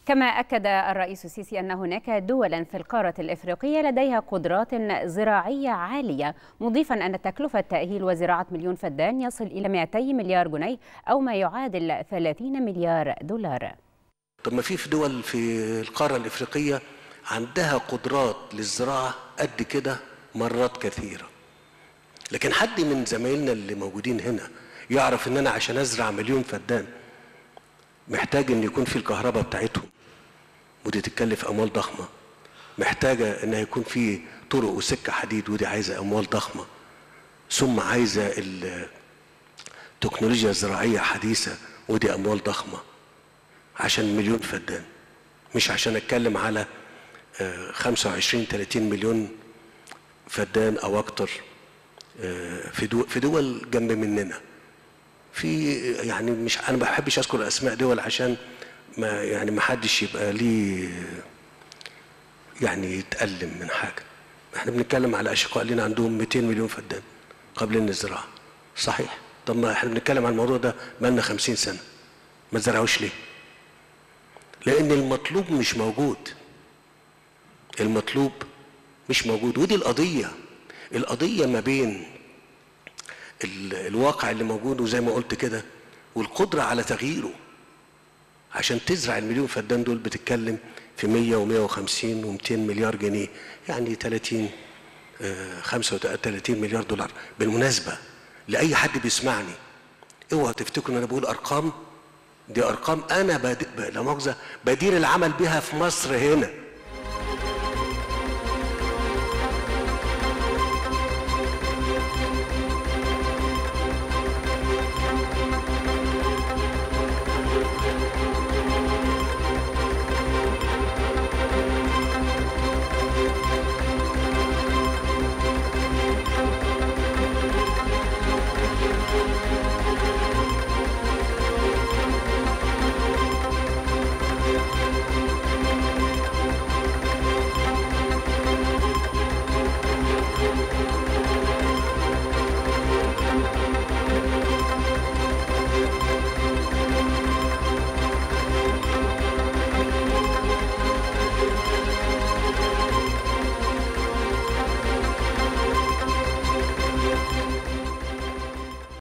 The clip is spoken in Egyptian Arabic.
كما أكد الرئيس السيسي أن هناك دولا في القارة الإفريقية لديها قدرات زراعية عالية مضيفا أن تكلفة تأهيل وزراعة مليون فدان يصل إلى 200 مليار جنيه أو ما يعادل 30 مليار دولار طب ما في في دول في القارة الإفريقية عندها قدرات للزراعة قد كده مرات كثيرة لكن حد من زمايلنا اللي موجودين هنا يعرف ان انا عشان ازرع مليون فدان محتاج ان يكون في الكهرباء بتاعتهم ودي تتكلف اموال ضخمه محتاجه ان يكون في طرق وسكه حديد ودي عايزه اموال ضخمه ثم عايزه التكنولوجيا الزراعيه حديثه ودي اموال ضخمه عشان مليون فدان مش عشان اتكلم على 25 30 مليون فدان او اكتر في دول في دول جنب مننا في يعني مش انا ما بحبش اذكر اسماء دول عشان ما يعني ما حدش يبقى ليه يعني يتألم من حاجه احنا بنتكلم على اشقاء لنا عندهم 200 مليون فدان قابلين للزراعه صحيح طب ما احنا بنتكلم عن الموضوع ده بقالنا 50 سنه ما زرعوش ليه لان المطلوب مش موجود المطلوب مش موجود ودي القضيه القضيه ما بين الواقع اللي موجود وزي ما قلت كده والقدرة على تغييره عشان تزرع المليون فدان دول بتتكلم في 100 و150 و200 مليار جنيه يعني 30 35 مليار دولار بالمناسبة لأي حد بيسمعني اوعوا تفتكروا ان انا بقول ارقام دي ارقام انا لا مؤاخذه بدير العمل بها في مصر هنا